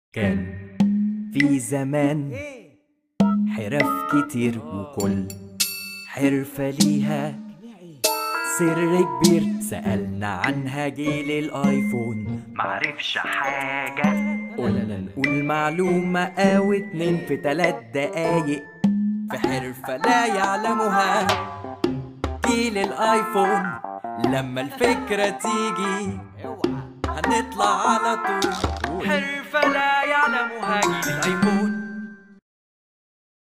كان في زمان حرف كتير وكل حرفة ليها سر كبير سألنا عنها جيل الايفون معرفش حاجة قلنا نقول معلومة او اتنين في تلات دقايق في حرفة لا يعلمها جيل الايفون لما الفكرة تيجي هنطلع على طول حرفة لا يعلمها جيل الايفون